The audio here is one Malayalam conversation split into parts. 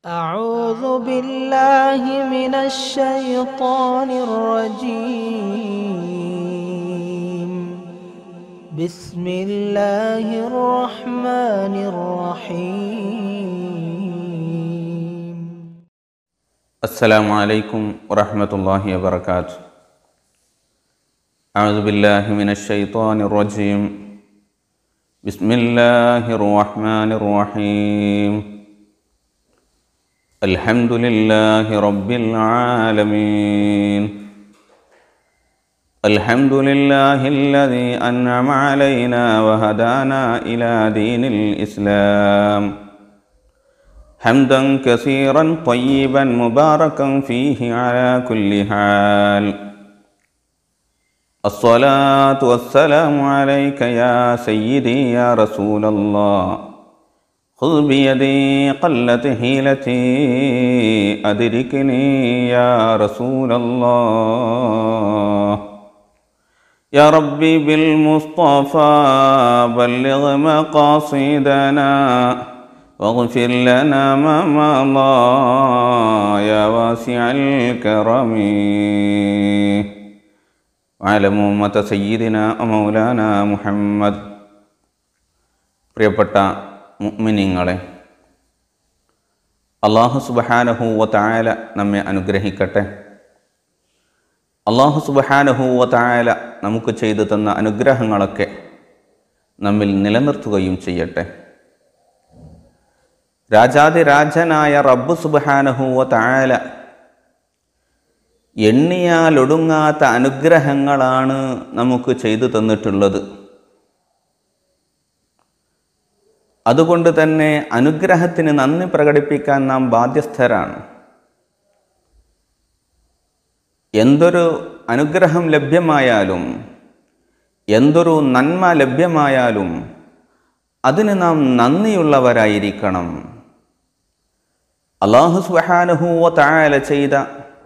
أعوذ بالله من الشيطان الرجيم بسم الله الرحمن الرحيم السلام عليكم ورحمة الله وبركاته أعوذ بالله من الشيطان الرجيم بسم الله الرحمن الرحيم الحمد لله رب العالمين الحمد لله الذي أنعم علينا وهدانا إلى دين الإسلام حمدا كثيرا طيبا مباركا فيه على كل حال الصلاة والسلام عليك يا سيدي يا رسول الله خذ بيدي قلت حيلتي أدركني يا رسول الله يا ربي بالمصطفى بلغ مقاصدنا واغفر لنا ما مضى يا واسع الكرم وعلى أمة سيدنا ومولانا محمد പ്രിയപ്പെട്ട മുഅ്മിനീങ്ങളെ അള്ളാഹു സുബഹാനഹൂവ തായാല നമ്മെ അനുഗ്രഹിക്കട്ടെ അള്ളാഹു സുബഹാനഹൂവ തായാല നമുക്ക് ചെയ്തു തന്ന അനുഗ്രഹങ്ങളൊക്കെ നമ്മിൽ നിലനിർത്തുകയും ചെയ്യട്ടെ രാജാതിരാജനായ റബ്ബ് സുബഹാനഹൂവ തായാല എണ്ണിയാലൊടുങ്ങാത്ത അനുഗ്രഹങ്ങളാണ് നമുക്ക് ചെയ്തു തന്നിട്ടുള്ളത് അതുകൊണ്ട് തന്നെ അനുഗ്രഹത്തിന് നന്ദി പ്രകടിപ്പിക്കാൻ നാം ബാധ്യസ്ഥരാണ് എന്തൊരു അനുഗ്രഹം ലഭ്യമായാലും എന്തൊരു നന്മ ലഭ്യമായാലും അതിന് നാം നന്ദിയുള്ളവരായിരിക്കണം അള്ളാഹു സുഹാനുഹൂവ തായാല ചെയ്ത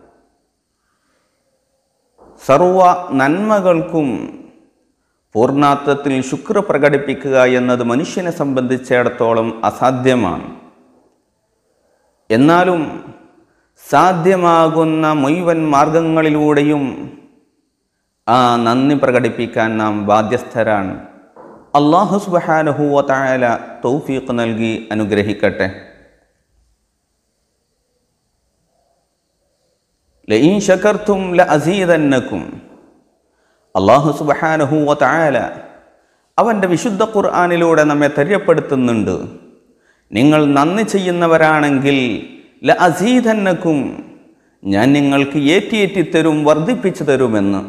സർവ നന്മകൾക്കും പൂർണ്ണാർത്ഥത്തിൽ ശുക്ർ പ്രകടിപ്പിക്കുക എന്നത് മനുഷ്യനെ സംബന്ധിച്ചിടത്തോളം അസാധ്യമാണ് എന്നാലും സാധ്യമാകുന്ന മുഴുവൻ മാർഗങ്ങളിലൂടെയും ആ നന്ദി പ്രകടിപ്പിക്കാൻ നാം ബാധ്യസ്ഥരാണ് അള്ളാഹു സുബാനഹുവ തായാല തൗഫീഖ് നൽകി അനുഗ്രഹിക്കട്ടെ ലഇൻ ശകർത്തും ല അസീതന്നക്കും അള്ളാഹു സുബഹാനഹുവ തായാല അവൻ്റെ വിശുദ്ധ ഖുർആാനിലൂടെ നമ്മെ തെര്യപ്പെടുത്തുന്നുണ്ട് നിങ്ങൾ നന്ദി ചെയ്യുന്നവരാണെങ്കിൽ ല അസീതന്നക്കും ഞാൻ നിങ്ങൾക്ക് ഏറ്റിയേറ്റി തരും വർദ്ധിപ്പിച്ചു തരുമെന്ന്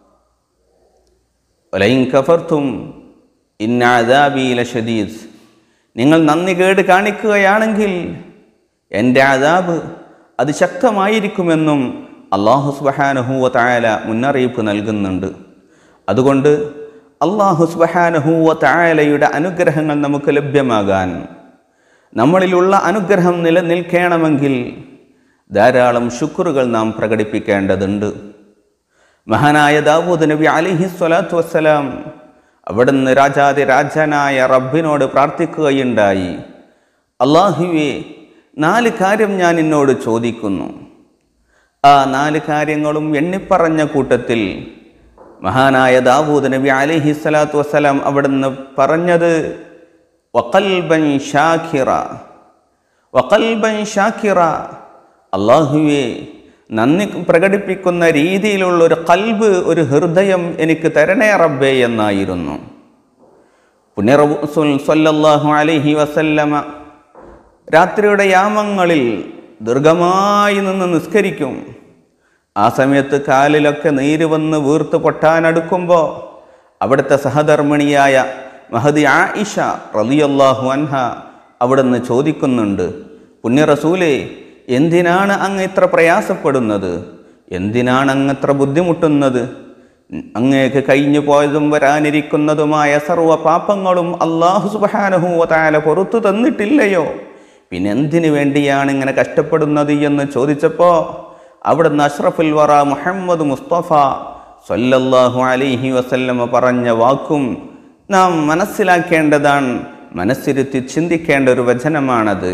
ലൈൻ കഫർത്തും ഇന്നാദാബീല ഷദീദ് നിങ്ങൾ നന്ദി കേട് കാണിക്കുകയാണെങ്കിൽ എൻ്റെ അതാബ് അത് ശക്തമായിരിക്കുമെന്നും അള്ളാഹു സുബഹാനഹൂവ തായാല മുന്നറിയിപ്പ് നൽകുന്നുണ്ട് അതുകൊണ്ട് അള്ളാഹു സുബഹാനഹൂവ തായാലയുടെ അനുഗ്രഹങ്ങൾ നമുക്ക് ലഭ്യമാകാൻ നമ്മളിലുള്ള അനുഗ്രഹം നിലനിൽക്കണമെങ്കിൽ ധാരാളം ശുക്രുകൾ നാം പ്രകടിപ്പിക്കേണ്ടതുണ്ട് മഹാനായ ദാവൂദ് നബി അലിഹി സ്വലാത്തു വസ്സലാം അവിടുന്ന് രാജാതി രാജനായ റബ്ബിനോട് പ്രാർത്ഥിക്കുകയുണ്ടായി അള്ളാഹുവെ നാല് കാര്യം ഞാൻ എന്നോട് ചോദിക്കുന്നു ആ നാല് കാര്യങ്ങളും എണ്ണിപ്പറഞ്ഞ കൂട്ടത്തിൽ മഹാനായ ദാവൂദ് നബി അലിഹി സ്വലാത്തു വസ്സലാം അവിടുന്ന് പറഞ്ഞത് വക്കൽബൻ ഷാഖിറ വക്കൽബൻ ഷാഖിറ അള്ളാഹുവെ നന്ദി പ്രകടിപ്പിക്കുന്ന രീതിയിലുള്ള ഒരു കൽബ് ഒരു ഹൃദയം എനിക്ക് തരണേ റബ്ബേ എന്നായിരുന്നു പുണ്യറബുസുൽ സല്ലല്ലാഹു അലൈഹി വസല്ലമ രാത്രിയുടെ യാമങ്ങളിൽ ദീർഘമായി നിന്ന് നിസ്കരിക്കും ആ സമയത്ത് കാലിലൊക്കെ നീര് വന്ന് വീർത്ത് പൊട്ടാനടുക്കുമ്പോൾ അവിടുത്തെ സഹധർമ്മിണിയായ മഹദി ആയിഷ റലിയല്ലാഹു അൻഹ അവിടുന്ന് ചോദിക്കുന്നുണ്ട് പുണ്യ റസൂലേ എന്തിനാണ് അങ്ങ് ഇത്ര പ്രയാസപ്പെടുന്നത് എന്തിനാണ് അങ്ങ് ഇത്ര ബുദ്ധിമുട്ടുന്നത് അങ്ങേക്ക് കഴിഞ്ഞു പോയതും വരാനിരിക്കുന്നതുമായ സർവ്വ പാപങ്ങളും അള്ളാഹു സുബാനഹുവ താല പുറത്തു തന്നിട്ടില്ലയോ പിന്നെ എന്തിനു വേണ്ടിയാണ് ഇങ്ങനെ കഷ്ടപ്പെടുന്നത് എന്ന് ചോദിച്ചപ്പോൾ അവിടുന്ന് അഷ്റഫുൽ വറ മുഹമ്മദ് മുസ്തഫ സല്ലല്ലാഹു അലൈഹി വസല്ലമ പറഞ്ഞ വാക്കും നാം മനസ്സിലാക്കേണ്ടതാണ് മനസ്സിരുത്തി ചിന്തിക്കേണ്ട ഒരു വചനമാണത്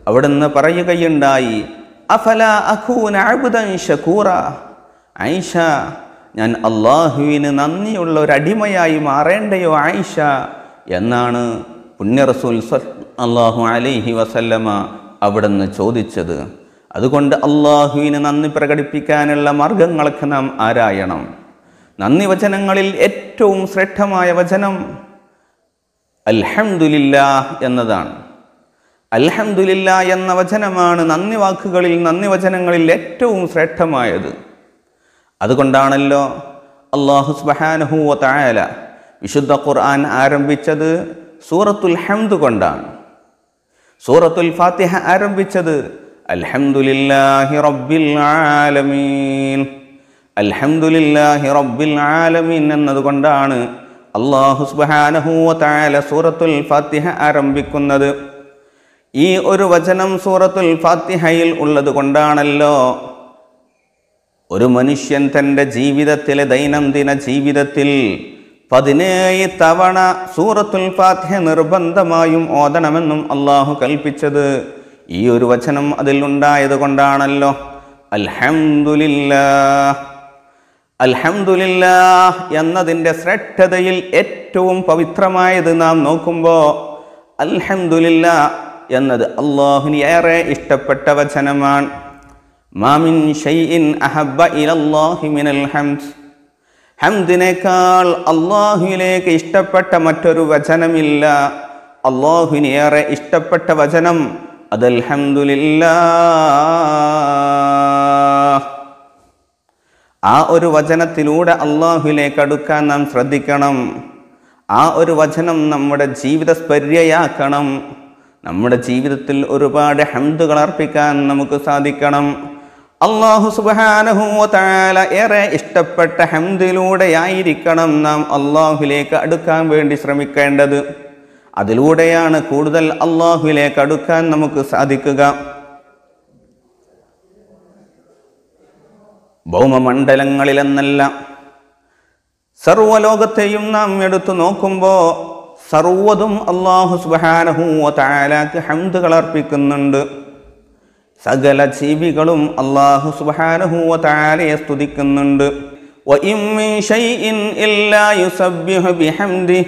അവിടുന്ന് പറയുകയുണ്ടായി അഫല അഖൂന അബ്ദൻ ഷകൂറ ആയിഷ ഞാൻ അള്ളാഹുവിന് നന്ദിയുള്ള ഒരു അടിമയായി മാറേണ്ടയോ ആയിഷ എന്നാണ് പുണ്യ റസൂൽ അള്ളാഹു അലൈഹി വസല്ലമ അവിടുന്ന് ചോദിച്ചത് അതുകൊണ്ട് അള്ളാഹുവിന് നന്ദി പ്രകടിപ്പിക്കാനുള്ള മാർഗങ്ങളൊക്കെ നാം ആരായണം നന്ദി വചനങ്ങളിൽ ഏറ്റവും ശ്രേഷ്ഠമായ വചനം അൽഹംദുലില്ലാ എന്നതാണ് അൽഹംദുലില്ല എന്ന വചനമാണ് നന്ദി വാക്കുകളിൽ നന്ദി വചനങ്ങളിൽ ഏറ്റവും ശ്രേഷ്ഠമായത് അതുകൊണ്ടാണല്ലോ അള്ളാഹു സുബഹാനഹുവ തായാല വിശുദ്ധ ഖുർആൻ ആരംഭിച്ചത് സൂറത്തുൽ ഹംദ് കൊണ്ടാണ് സൂറത്തുൽ ഫാത്തിഹ ആരംഭിച്ചത് അൽഹംദുലില്ലാഹി റബ്ബിൽ ആലമീൻ അൽഹംദുലില്ലാഹി റബ്ബിൽ ആലമീൻ എന്നതുകൊണ്ടാണ് അള്ളാഹു സുബ്ഹാനഹു തആല സൂറത്തുൽ ഫാത്തിഹ ആരംഭിക്കുന്നത് ഈ ഒരു വചനം സൂറത്തുൽ ഫാത്തിഹയിൽ ഉള്ളത് കൊണ്ടാണല്ലോ ഒരു മനുഷ്യൻ തൻ്റെ ജീവിതത്തിലെ ദൈനംദിന ജീവിതത്തിൽ പതിനേഴ് തവണ സൂറത്തുൽ ഫാത്തിഹ നിർബന്ധമായും ഓതണമെന്നും അള്ളാഹു കൽപ്പിച്ചത് ഈ ഒരു വചനം അതിൽ ഉണ്ടായത് കൊണ്ടാണല്ലോ അൽഹംദുലില്ലാ അൽഹംദുലില്ലാ എന്നതിൻ്റെ ശ്രേഷ്ഠതയിൽ ഏറ്റവും പവിത്രമായത് നാം നോക്കുമ്പോൾ അൽഹംദുലില്ല എന്നത് അള്ളാഹുന് ഏറെ ഇഷ്ടപ്പെട്ട വചനമാണ് മാമിൻ ഷൈഇൻ അഹബ്ബ ഇലല്ലാഹി മിനൽ ഹംദ് ഹംദിനേക്കാൾ അള്ളാഹുവിലേക്ക് ഇഷ്ടപ്പെട്ട മറ്റൊരു വചനമില്ല അള്ളാഹുവിന് ഏറെ ഇഷ്ടപ്പെട്ട വചനം അത് അൽഹംദുലില്ലാ ആ ഒരു വചനത്തിലൂടെ അള്ളാഹുവിലേക്ക് അടുക്കാൻ നാം ശ്രദ്ധിക്കണം ആ ഒരു വചനം നമ്മുടെ ജീവിത സ്പര്യയാക്കണം നമ്മുടെ ജീവിതത്തിൽ ഒരുപാട് ഹംദുകൾ അർപ്പിക്കാൻ നമുക്ക് സാധിക്കണം അള്ളാഹു സുബാനഹു താല ഏറെ ഇഷ്ടപ്പെട്ട ഹംദിലൂടെയായിരിക്കണം നാം അള്ളാഹുലേക്ക് അടുക്കാൻ വേണ്ടി ശ്രമിക്കേണ്ടത് അതിലൂടെയാണ് കൂടുതൽ അള്ളാഹുവിലേക്ക് അടുക്കാൻ നമുക്ക് സാധിക്കുക ഭൗമമണ്ഡലങ്ങളിലെന്നല്ല സർവലോകത്തെയും നാം എടുത്തു നോക്കുമ്പോൾ സർവതും അള്ളാഹു സുബാനഹൂവ താലാക്ക് ഹംദുകൾ അർപ്പിക്കുന്നുണ്ട് സകല ജീവികളും അള്ളാഹു സുബാനഹൂവ താലയെ സ്തുതിക്കുന്നുണ്ട് وَإِن مِّن شَيْءٍ إِلَّا يُسَبِّحُ بِحَمْدِهِ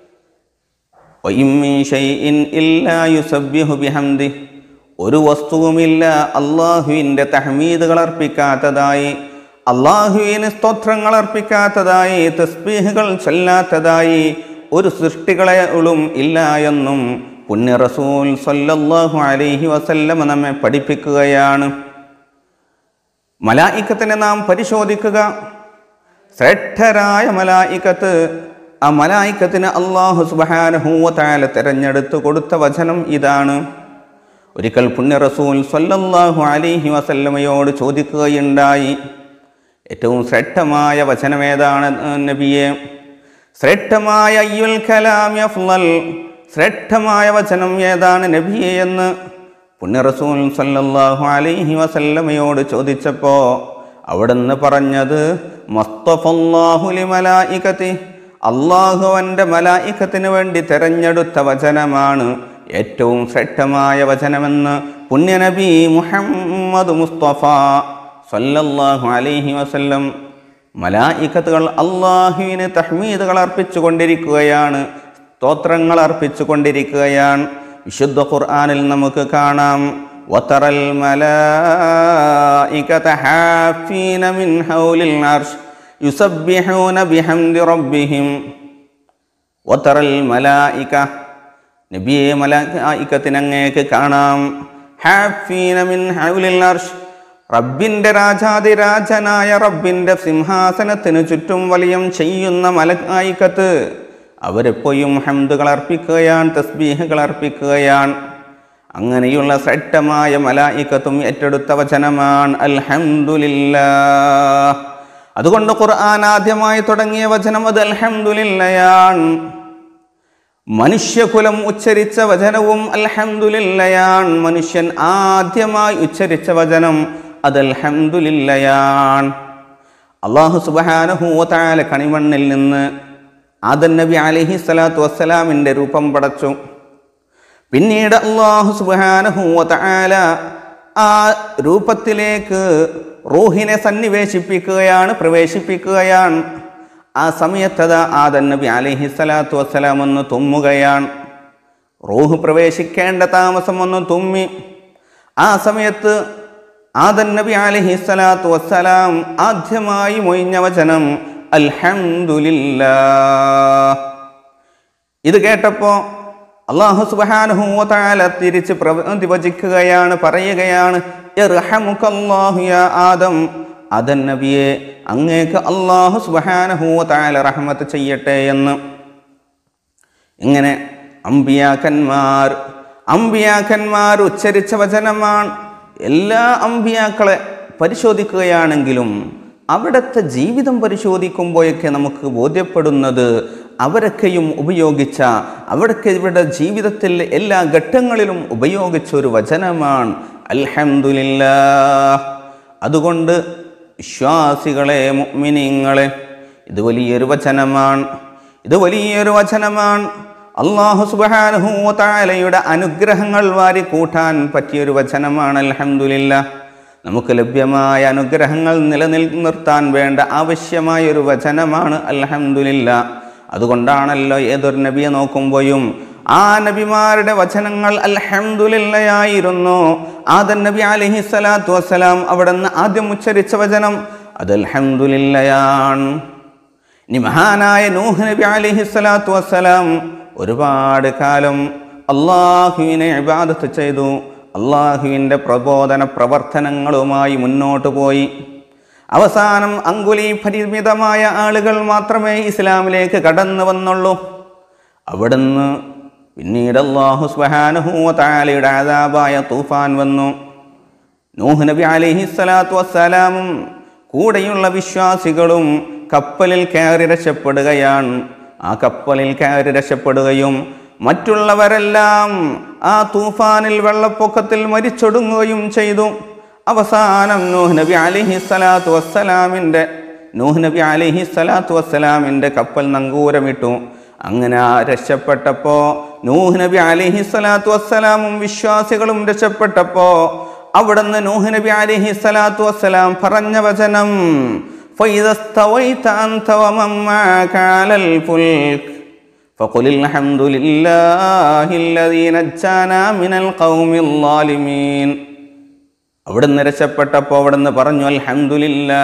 وَإِن مِّن شَيْءٍ إِلَّا يُسَبِّحُ بِحَمْدِهِ ഒരു വസ്തുവുമില്ല അള്ളാഹുവിൻ്റെ തഹ്മീദുകൾ അർപ്പിക്കാത്തതായി അള്ളാഹുവിന് സ്തോത്രങ്ങൾ അർപ്പിക്കാത്തതായി തസ്ബീഹുകൾ ചൊല്ലാത്തതായി ഒരു സൃഷ്ടികളെയും ഇല്ല എന്നും പുണ്യ റസൂൽ സല്ലല്ലാഹു അലൈഹി വസല്ലമ നമ്മെ പഠിപ്പിക്കുകയാണ് മലായിക്കത്തിനെ നാം പരിശോധിക്കുക ശ്രേഷ്ഠരായ മലായിക്കത്ത് ആ മലായിക്കത്തിന് അള്ളാഹു സുബാനഹൂവത്താല തിരഞ്ഞെടുത്ത് കൊടുത്ത വചനം ഇതാണ് ഒരിക്കൽ പുണ്യ റസൂൽ സല്ലല്ലാഹു അലൈഹി വസല്ലമയോട് ചോദിക്കുകയുണ്ടായി ഏറ്റവും ശ്രേഷ്ഠമായ വചനമേതാണ് നബിയെ ശ്രേഷ്ഠമായ അയ്യുൽ കലാം അഫ്ളൽ ശ്രേഷ്ഠമായ വചനം ഏതാണ് നബിയെ എന്ന് പുണ്യ റസൂൽ സല്ലല്ലാഹു അലൈഹി വസല്ലമയോട് ചോദിച്ചപ്പോൾ അവിടുന്ന് പറഞ്ഞത് മസ്തഫല്ലാഹുലി മലായികത്തി അള്ളാഹുവൻ്റെ മലായിക്കത്തിന് വേണ്ടി തിരഞ്ഞെടുത്ത വചനമാണ് ഏറ്റവും ശ്രേഷ്ഠമായ വചനമെന്ന് പുണ്യനബി മുഹമ്മദ് മുസ്തഫ സല്ലല്ലാഹു അലൈഹി വസല്ലം മലായിക്കത്തുകൾ അള്ളാഹുവിന് തഹ്മീദുകൾ അർപ്പിച്ചു കൊണ്ടിരിക്കുകയാണ് സ്തോത്രങ്ങൾ അർപ്പിച്ചു കൊണ്ടിരിക്കുകയാണ് വിശുദ്ധ ഖുർആനിൽ നമുക്ക് കാണാം وترى الملائكة حافين من حول العرش يسبحون بحمد ربهم وترى الملائكة നബിയെ മലായിക്കത്തിനങ്ങേക്ക് കാണാം ഹാഫീന മിൻ ഹൗലിൽ അർഷ് റബ്ബിൻ്റെ രാജാതിരാജനായ റബ്ബിൻ്റെ സിംഹാസനത്തിന് ചുറ്റും വലിയം ചെയ്യുന്ന മലക്കായിക്കത്ത് അവരെപ്പോഴും ഹംദുകൾ അർപ്പിക്കുകയാണ് തസ്ബീഹുകൾ അർപ്പിക്കുകയാണ് അങ്ങനെയുള്ള ശ്രേഷ്ഠമായ മലായിക്കത്തും ഏറ്റെടുത്ത വചനമാണ് അൽഹംദുലില്ലാ അതുകൊണ്ട് ഖുർആൻ ആദ്യമായി തുടങ്ങിയ വചനം അത് അൽഹംദുലില്ലയാണ് മനുഷ്യകുലം ഉച്ചരിച്ച വചനവും അൽഹംദുലില്ലയാണ് മനുഷ്യൻ ആദ്യമായി ഉച്ചരിച്ച വചനം അത് അൽഹംദുലില്ലയാണ് അള്ളാഹു സുബാനഹൂത്താല കണിമണ്ണിൽ നിന്ന് ആദൻ നബി അലിഹി സ്വലാത്തു വസ്സലാമിൻ്റെ രൂപം പടച്ചു പിന്നീട് അള്ളാഹു സുബാനഹൂവല ആ രൂപത്തിലേക്ക് റൂഹിനെ സന്നിവേശിപ്പിക്കുകയാണ് പ്രവേശിപ്പിക്കുകയാണ് ആ സമയത്തത് ആദൻ നബി അലൈഹി സ്വലാത്തു വസ്സലാം ഒന്ന് തുമ്മുകയാണ് റൂഹ് പ്രവേശിക്കേണ്ട താമസം ഒന്ന് തുമ്മി ആ സമയത്ത് ആദൻ നബി അലൈഹി സ്വലാത്തു വസ്സലാം ആദ്യമായി മൊയിഞ്ഞ വചനം അൽഹംദുലില്ലാ ഇത് കേട്ടപ്പോൾ അള്ളാഹു സുബാനുഹൂവത്താല തിരിച്ച് പ്രതിവചിക്കുകയാണ് പറയുകയാണ് ഇർഹമുക്കല്ലാഹു യാ ആദം അതൻ നബിയെ അങ്ങേക്ക് അള്ളാഹു സുബാനുഹൂവത്താല റഹ്മത്ത് ചെയ്യട്ടെ എന്ന് ഇങ്ങനെ അമ്പിയാക്കന്മാർ അമ്പിയാക്കന്മാർ ഉച്ചരിച്ച വചനമാണ് എല്ലാ അമ്പിയാക്കളെ പരിശോധിക്കുകയാണെങ്കിലും അവിടുത്തെ ജീവിതം പരിശോധിക്കുമ്പോഴൊക്കെ നമുക്ക് ബോധ്യപ്പെടുന്നത് അവരൊക്കെയും ഉപയോഗിച്ച അവിടൊക്കെ ഇവരുടെ ജീവിതത്തിൽ എല്ലാ ഘട്ടങ്ങളിലും ഉപയോഗിച്ച ഒരു വചനമാണ് അൽഹംദുലില്ലാ അതുകൊണ്ട് വിശ്വാസികളെ മുഅ്മിനീങ്ങളെ ഇത് വലിയൊരു വചനമാണ് ഇത് വലിയൊരു വചനമാണ് അള്ളാഹു സുബാനുഹൂ താലയുടെ അനുഗ്രഹങ്ങൾ വാരി കൂട്ടാൻ പറ്റിയൊരു വചനമാണ് അൽഹംദുലില്ല നമുക്ക് ലഭ്യമായ അനുഗ്രഹങ്ങൾ നിലനിർത്താൻ വേണ്ട ആവശ്യമായ ഒരു വചനമാണ് അൽഹംദുലില്ല അതുകൊണ്ടാണല്ലോ ഏതൊരു നബിയെ നോക്കുമ്പോഴും ആ നബിമാരുടെ വചനങ്ങൾ അൽഹംദുലില്ലയായിരുന്നു ആദൻ നബി അലഹി സ്വലാത്തു വസ്സലാം അവിടെ നിന്ന് ആദ്യം ഉച്ചരിച്ച വചനം അത് അൽഹംദുലില്ലയാണ് ഇനി മഹാനായ നൂഹ് നബി അലൈഹി സ്വലാത്തു വസ്സലാം ഒരുപാട് കാലം അള്ളാഹുവിനെ ഇബാദത്ത് ചെയ്തു അള്ളാഹുവിൻ്റെ പ്രബോധന പ്രവർത്തനങ്ങളുമായി മുന്നോട്ട് പോയി അവസാനം അങ്കുലി പരിമിതമായ ആളുകൾ മാത്രമേ ഇസ്ലാമിലേക്ക് കടന്നു വന്നുള്ളൂ അവിടുന്ന് പിന്നീട് അള്ളാഹു സ്വഹാനുഹൂ താലയുടെ ആദാബായ തൂഫാൻ വന്നു നൂഹ് നബി അലൈഹി സ്വലാത്തു വസ്സലാമും കൂടെയുള്ള വിശ്വാസികളും കപ്പലിൽ കയറി രക്ഷപ്പെടുകയാണ് ആ കപ്പലിൽ കയറി രക്ഷപ്പെടുകയും മറ്റുള്ളവരെല്ലാം ആ തൂഫാനിൽ വെള്ളപ്പൊക്കത്തിൽ മരിച്ചൊടുങ്ങുകയും ചെയ്തു അവസാനം നൂഹ് നബി അലിഹി സ്വലാത്തു വസ്സലാമിൻ്റെ നൂഹ് നബി അലിഹി സ്വലാത്തു വസ്സലാമിൻ്റെ കപ്പൽ നങ്കൂരമിട്ടു അങ്ങനെ ആ രക്ഷപ്പെട്ടപ്പോൾ നൂഹ് നബി അലിഹി സ്വലാത്തു വസ്സലാമും വിശ്വാസികളും രക്ഷപ്പെട്ടപ്പോൾ അവിടുന്ന് നൂഹ് നബി അലിഹി സ്വലാത്തു വസ്സലാം പറഞ്ഞ വചനം فإذا استويت أنت ومن معك على الفلك فقل الحمد لله الذي نجانا من القوم الظالمين അവിടുന്ന് രക്ഷപ്പെട്ടപ്പോൾ അവിടുന്ന് പറഞ്ഞു അൽഹംദുലില്ലാ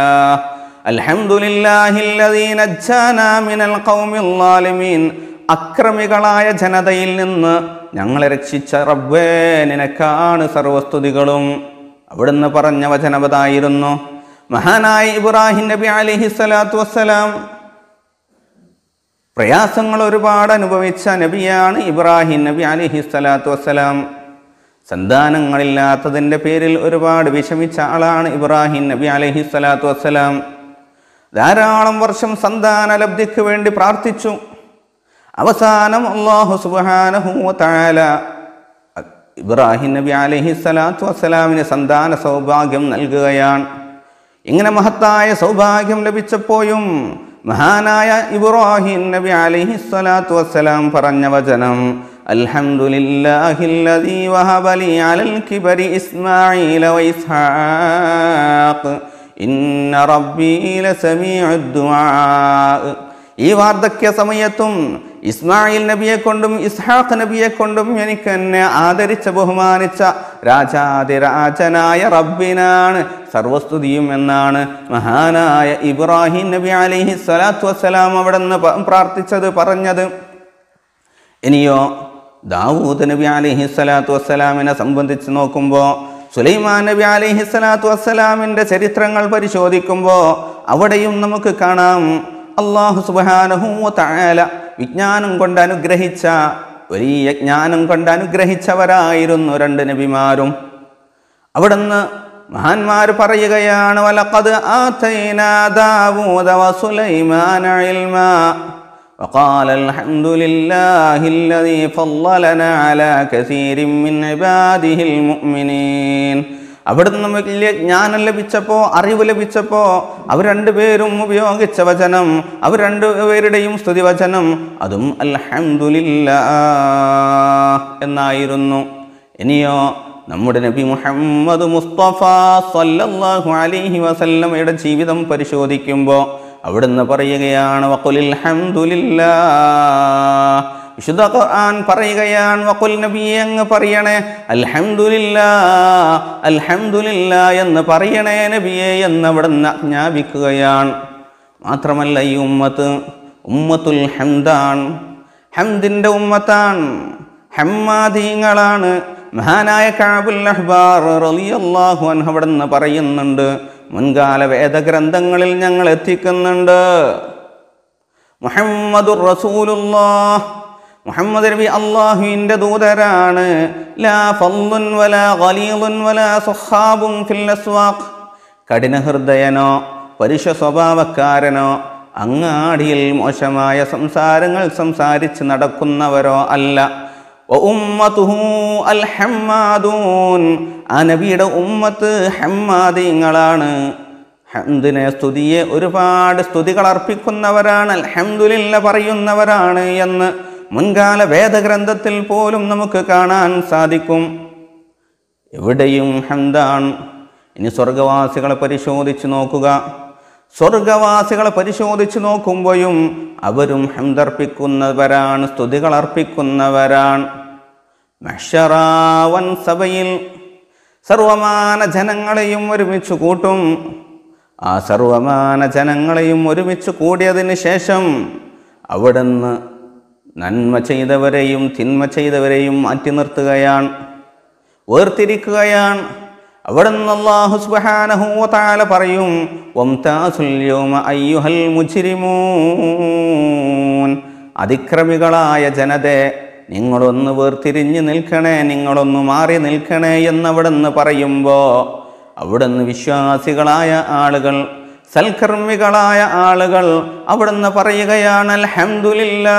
അൽഹംദുലില്ലാഹില്ലദീ നജ്ജാനാ മിനൽ ഖൗമിൽ ളാലിമീൻ അക്രമികളായ ജനതയിൽ നിന്ന് ഞങ്ങളെ രക്ഷിച്ച റബ്ബേ നിനക്കാണ് സർവസ്തുതികളും അവിടുന്ന് പറഞ്ഞ വചനവതായിരുന്നു മഹാനായ ഇബ്രാഹിം നബി അലിഹി സ്വലാത്തു വസ്സലാം പ്രയാസങ്ങൾ ഒരുപാട് അനുഭവിച്ച നബിയാണ് ഇബ്രാഹിം നബി അലിഹി സ്വലാത്തു വസ്സലാം സന്താനങ്ങളില്ലാത്തതിൻ്റെ പേരിൽ ഒരുപാട് വിഷമിച്ച ആളാണ് ഇബ്രാഹിം നബി അലഹി സ്വലാത്തു വസ്സലാം ധാരാളം വർഷം സന്താന ലബ്ധിക്ക് വേണ്ടി പ്രാർത്ഥിച്ചു അവസാനം അള്ളാഹു സുബാനഹു താല ഇബ്രാഹിം നബി അലഹി സ്വലാത്തു വസ്സലാമിന് സന്താന സൗഭാഗ്യം നൽകുകയാണ് ഇങ്ങനെ മഹത്തായ സൗഭാഗ്യം ലഭിച്ചപ്പോഴും മഹാനായ ഇബ്രാഹിം നബി അലൈഹി സ്വലാത്തു വസ്സലാം പറഞ്ഞ വചനം അൽഹംദുലില്ലാഹില്ലദീ വഹബലി അലൽ കിബരി ഇസ്മാഈല വഇസ്ഹാഖ് ഇന്ന റബ്ബീ ലസമീഉദ് ദുആ ഈ വാർദ്ധക്യ സമയത്തും ഇസ്മായിൽ നബിയെ കൊണ്ടും ഇസ്ഹാഖ് നബിയെ കൊണ്ടും എനിക്ക് എന്നെ ആദരിച്ച ബഹുമാനിച്ച രാജാതിരാജനായ റബ്ബിനാണ് സർവസ്തുതിയും എന്നാണ് മഹാനായ ഇബ്രാഹിം നബി അലിഹി സ്വലാത്തു വസ്സലാം അവിടെ നിന്ന് പ്രാർത്ഥിച്ചത് പറഞ്ഞത് ഇനിയോ ദാവൂദ് നബി അലിഹി സ്വലാത്തു വസ്സലാമിനെ സംബന്ധിച്ച് നോക്കുമ്പോൾ സുലൈമാൻ നബി അലിഹി സ്വലാത്തു വസ്സലാമിൻ്റെ ചരിത്രങ്ങൾ പരിശോധിക്കുമ്പോൾ അവിടെയും നമുക്ക് കാണാം അള്ളാഹു സുബാനഹു താല വിജ്ഞാനം കൊണ്ട് അനുഗ്രഹിച്ച വലിയ ജ്ഞാനം കൊണ്ട് അനുഗ്രഹിച്ചവരായിരുന്നു രണ്ട് നബിമാരും അവിടുന്ന് മഹാന്മാർ പറയുകയാണ് വലഖദ് ആതൈനാ ദാവൂദ വസുലൈമാന ഇൽമാ وقال الحمد لله الذي فضلنا على كثير من عباده المؤمنين അവിടുന്ന് വലിയ ജ്ഞാനം ലഭിച്ചപ്പോൾ അറിവ് ലഭിച്ചപ്പോൾ അവർ രണ്ടുപേരും ഉപയോഗിച്ച വചനം അവർ രണ്ടുപേരുടെയും സ്തുതി വചനം അതും അൽഹംദുലില്ല എന്നായിരുന്നു ഇനിയോ നമ്മുടെ നബി മുഹമ്മദ് മുസ്തഫ സല്ലല്ലാഹു അലൈഹി വസല്ലമയുടെ ജീവിതം പരിശോധിക്കുമ്പോൾ അവിടുന്ന് പറയുകയാണ് വഖുലിൽ ഹംദുലില്ലാ വിശുദ്ധ ഖുർആൻ പറയുകയാണ് വഖുൽ നബിയെ അങ്ങ് പറയണേ അൽഹംദുലില്ലാ അൽഹംദുലില്ലാ എന്ന് പറയണേ നബിയെ എന്ന് അവിടുന്ന് ആജ്ഞാപിക്കുകയാണ് മാത്രമല്ല ഈ ഉമ്മത്ത് ഉമ്മത്തുൽ ഹംദാൻ ഹംദിൻ്റെ ഉമ്മത്താൻ ഹമ്മാദീങ്ങളാണ് മഹാനായ കാബുൽ അഹ്ബാർ റളിയല്ലാഹു അൻഹു അവിടുന്ന് പറയുന്നുണ്ട് മുൻകാല വേദഗ്രന്ഥങ്ങളിൽ ഞങ്ങൾ എത്തിക്കുന്നുണ്ട് മുഹമ്മദുർ റസൂലുള്ളാഹ് മുഹമ്മദ് നബി അള്ളാഹുവിൻ്റെ ദൂതരാണ് ലാ ഫല്ലുൻ വലാ ഖലീലുൻ വലാ സുഹാബും ഫിൽ അസ്വാഖ് കഠിനഹൃദയനോ പരുഷ സ്വഭാവക്കാരനോ അങ്ങാടിയിൽ മോശമായ സംസാരങ്ങൾ സംസാരിച്ച് നടക്കുന്നവരോ അല്ല വ ഉമ്മത്തുഹു അൽ ഹമ്മാദൂൻ ആ നബിയുടെ ഉമ്മത്ത് ഹമ്മാദീങ്ങളാണ് ഹംദിനെ സ്തുതിയെ ഒരുപാട് സ്തുതികൾ അർപ്പിക്കുന്നവരാണ് അൽഹംദുലില്ല പറയുന്നവരാണ് എന്ന് മുൻകാല വേദഗ്രന്ഥത്തിൽ പോലും നമുക്ക് കാണാൻ സാധിക്കും എവിടെയും ഹംദാൻ ഇനി സ്വർഗവാസികളെ പരിശോധിച്ച് നോക്കുക സ്വർഗവാസികളെ പരിശോധിച്ച് നോക്കുമ്പോഴും അവരും ഹംദർപ്പിക്കുന്നവരാണ് സ്തുതികൾ അർപ്പിക്കുന്നവരാണ് മഷറാവൻ സഭയിൽ സർവമാന ജനങ്ങളെയും ഒരുമിച്ച് കൂട്ടും ആ സർവമാന ജനങ്ങളെയും ഒരുമിച്ച് കൂടിയതിന് ശേഷം അവിടുന്ന് നന്മ ചെയ്തവരെയും തിന്മ ചെയ്തവരെയും മാറ്റി നിർത്തുകയാണ് വേർതിരിക്കുകയാണ് അവിടുന്ന് അല്ലാഹു സുബ്ഹാനഹു വ തആല പറയും വംതാസുൽ യൗമ അയ്യുഹൽ മുജ്രിമൂൻ അതിക്രമികളായ ജനതേ നിങ്ങളൊന്ന് വേർതിരിഞ്ഞ് നിൽക്കണേ നിങ്ങളൊന്ന് മാറി നിൽക്കണേ എന്നവിടുന്ന് പറയുമ്പോൾ അവിടുന്ന് വിശ്വാസികളായ ആളുകൾ സൽക്കർമ്മികളായ ആളുകൾ അവിടുന്ന് പറയുകയാണ് അൽഹംദുലില്ലാ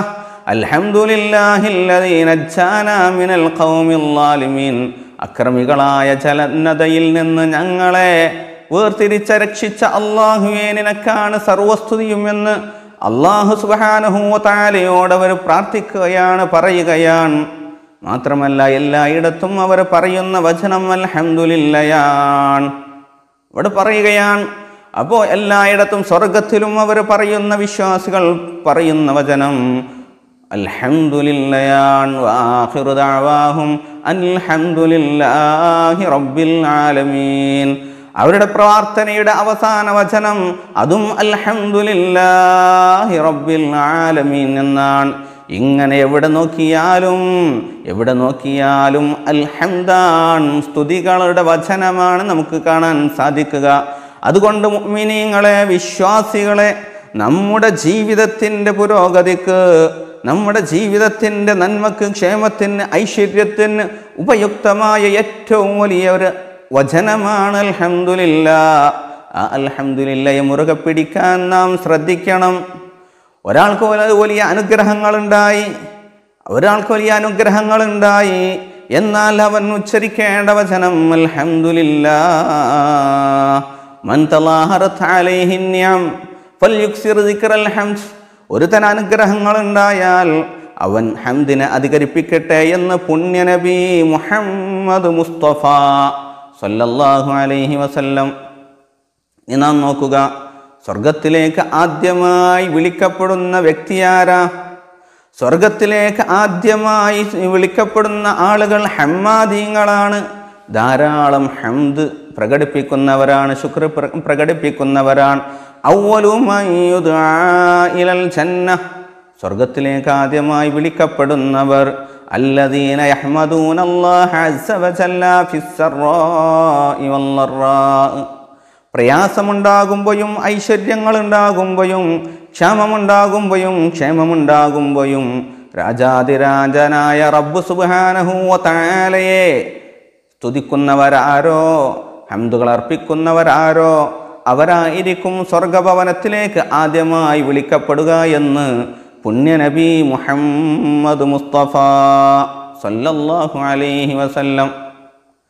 അൽഹംദുലില്ലാഹില്ലദീ നജ്ജാനാ മിനൽ ഖൗമിൽ ളാലിമീൻ അക്രമികളായ ജലന്നതയിൽ നിന്ന് ഞങ്ങളെ വേർതിരിച്ച രക്ഷിച്ച അള്ളാഹുവേ നിനക്കാണ് സർവസ്തുതിയും എന്ന് അള്ളാഹു സുബാനഹൂത്താലയോട് അവർ പ്രാർത്ഥിക്കുകയാണ് പറയുകയാണ് മാത്രമല്ല എല്ലായിടത്തും അവർ പറയുന്ന വചനം അൽഹംദുലില്ലയാണ് ഇവിടെ പറയുകയാണ് അപ്പോൾ എല്ലായിടത്തും സ്വർഗത്തിലും അവർ പറയുന്ന വിശ്വാസികൾ പറയുന്ന വചനം അൽഹംദുലില്ലയാൻ വാഖിറു ദഅവാഹും അൽഹംദുലില്ലാഹി റബ്ബിൽ ആലമീൻ അവരുടെ പ്രാർത്ഥനയുടെ അവസാന വചനം അതും അൽഹംദുലില്ലാഹി റബ്ബിൽ ആലമീൻ എന്നാണ് ഇങ്ങനെ എവിടെ നോക്കിയാലും എവിടെ നോക്കിയാലും അൽഹംദാൻ സ്തുതികളുടെ വചനമാണ് നമുക്ക് കാണാൻ സാധിക്കുക അതുകൊണ്ട് മുഅ്മിനീങ്ങളെ വിശ്വാസികളെ നമ്മുടെ ജീവിതത്തിൻ്റെ പുരോഗതിക്ക് നമ്മുടെ ജീവിതത്തിൻ്റെ നന്മക്ക് ക്ഷേമത്തിന് ഐശ്വര്യത്തിന് ഉപയുക്തമായ ഏറ്റവും വലിയ ഒരു വചനമാണ് അൽഹംദുലില്ല ആ അൽഹംദുലില്ലയെ മുറുകെ പിടിക്കാൻ നാം ശ്രദ്ധിക്കണം ഒരാൾക്ക് വലിയ വലിയ അനുഗ്രഹങ്ങളുണ്ടായി ഒരാൾക്ക് വലിയ അനുഗ്രഹങ്ങളുണ്ടായി എന്നാൽ അവൻ ഉച്ചരിക്കേണ്ട വചനം അൽഹംദുലില്ലാ മൻ തലാഹറത്ത് അലൈഹി നിഅം ഫൽയുക്സിർ ദിക്റൽ ഹംദ് ഒരു തന അനുഗ്രഹങ്ങൾ ഉണ്ടായാൽ അവൻ ഹംദിനെ അധികരിപ്പിക്കട്ടെ എന്ന് പുണ്യനബി മുഹമ്മദ് മുസ്തഫ സല്ലല്ലാഹു അലൈഹി വസല്ലം ഇനി നാം നോക്കുക സ്വർഗത്തിലേക്ക് ആദ്യമായി വിളിക്കപ്പെടുന്ന വ്യക്തിയാരാ സ്വർഗത്തിലേക്ക് ആദ്യമായി വിളിക്കപ്പെടുന്ന ആളുകൾ ഹമ്മാദീങ്ങളാണ് ധാരാളം ഹംദ് പ്രകടിപ്പിക്കുന്നവരാണ് ശുക്ർ പ്ര- പ്രകടിപ്പിക്കുന്നവരാണ് അവ്വലുമൻ യുദ്ആ ഇലൽ ജന്ന സ്വർഗത്തിലേക്ക് ആദ്യമായി വിളിക്കപ്പെടുന്നവർ അല്ലദീന യഹ്മദൂന അല്ലാഹ അസ്സ വജല്ല ഫിസ്സറാഇ വല്ലറാഇ പ്രയാസമുണ്ടാകുമ്പോഴും ഐശ്വര്യങ്ങൾ ഉണ്ടാകുമ്പോഴും ക്ഷാമമുണ്ടാകുമ്പോഴും ക്ഷേമമുണ്ടാകുമ്പോഴും രാജാതിരാജനായ റബ്ബ് സുബ്ഹാനഹു താലയെ സ്തുതിക്കുന്നവരാരോ ഹംദുകൾ അർപ്പിക്കുന്നവരാരോ അവരായിരിക്കും സ്വർഗഭവനത്തിലേക്ക് ആദ്യമായി വിളിക്കപ്പെടുക എന്ന് പുണ്യനബി മുഹമ്മദ് മുസ്തഫ സല്ലല്ലാഹു അലൈഹി വസല്ലം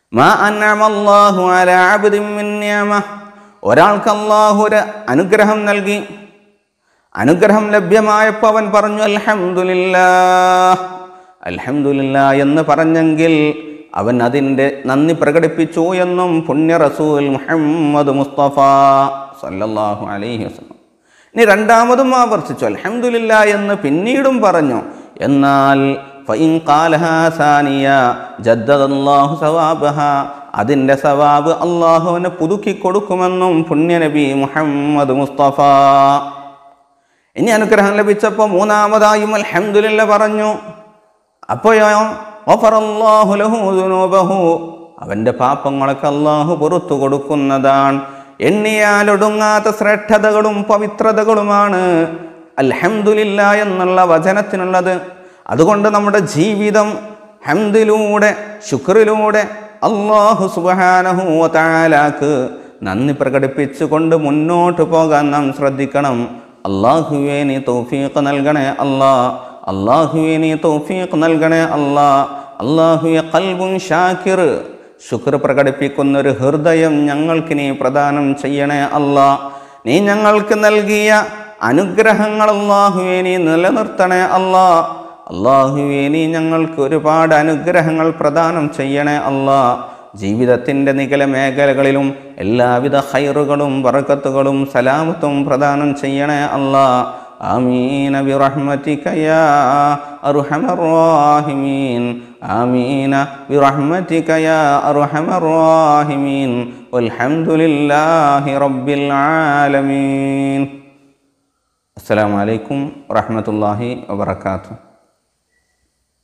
മാ അൻഅമല്ലാഹു അലാ അബ്ദിൻ മിൻ നിഅമ ഒരാൾക്ക് അല്ലാഹു ഒരു അനുഗ്രഹം നൽകി അനുഗ്രഹം ലഭ്യമായപ്പോൾ അവൻ പറഞ്ഞു അൽഹംദുലില്ലാ അൽഹംദുലില്ലാ എന്ന് പറഞ്ഞെങ്കിൽ അവൻ അതിൻ്റെ നന്ദി പ്രകടിപ്പിച്ചു എന്നും പുണ്യ റസൂൽ മുഹമ്മദ് മുസ്തഫ സല്ലല്ലാഹു അലൈഹി വസല്ലം ഇനി രണ്ടാമതും ആവർത്തിച്ചു അൽഹംദുലില്ല എന്ന് പിന്നീടും പറഞ്ഞു എന്നാൽ ഫഇൻ ഖാലഹാ സാനിയ ജദ്ദദല്ലാഹു സവാബഹ അതിൻ്റെ സവാബ് അള്ളാഹുവിന് പുതുക്കി കൊടുക്കുമെന്നും പുണ്യനബി മുഹമ്മദ് മുസ്തഫ ഇനി അനുഗ്രഹം ലഭിച്ചപ്പോൾ മൂന്നാമതായും അൽഹംദുലില്ല പറഞ്ഞു അപ്പോഴോ ഗഫറല്ലാഹു ലഹു ദുനൂബഹു അവൻ്റെ പാപങ്ങളൊക്കെ അള്ളാഹു പുറത്തു കൊടുക്കുന്നതാണ് എണ്ണിയാലൊടുങ്ങാത്ത ശ്രേഷ്ഠതകളും പവിത്രതകളുമാണ് അൽഹംദുലില്ല എന്നുള്ള വചനത്തിനുള്ളത് അതുകൊണ്ട് നമ്മുടെ ജീവിതം ഹംദിലൂടെ ശുക്രിലൂടെ അള്ളാഹു സുബഹാനഹു താലാക്ക് നന്ദി പ്രകടിപ്പിച്ചുകൊണ്ട് മുന്നോട്ട് പോകാൻ നാം ശ്രദ്ധിക്കണം അള്ളാഹുവേ നീ തൗഫീഖ് നൽകണേ അല്ലാ അള്ളാഹുവെ നീ തൗഫീഖ് നൽകണേ അല്ലാ അള്ളാഹുയെ കൽബും ഷാക്കിർ ശുക്ർ പ്രകടിപ്പിക്കുന്ന ഒരു ഹൃദയം ഞങ്ങൾക്ക് നീ പ്രദാനം ചെയ്യണേ അല്ലാ നീ ഞങ്ങൾക്ക് നൽകിയ അനുഗ്രഹങ്ങൾ അള്ളാഹുവെ നീ നിലനിർത്തണേ അല്ലാ അള്ളാഹുവെ നീ ഞങ്ങൾക്ക് ഒരുപാട് അനുഗ്രഹങ്ങൾ പ്രദാനം ചെയ്യണേ അല്ലാ ജീവിതത്തിൻ്റെ നികല മേഖലകളിലും എല്ലാവിധ ഹൈറുകളും ബറക്കത്തുകളും സലാമത്തും പ്രദാനം ചെയ്യണേ അല്ലാ آمين برحمتك يا أرحم الراحمين آمين برحمتك يا أرحم الراحمين والحمد لله رب العالمين السلام عليكم ورحمة الله وبركاته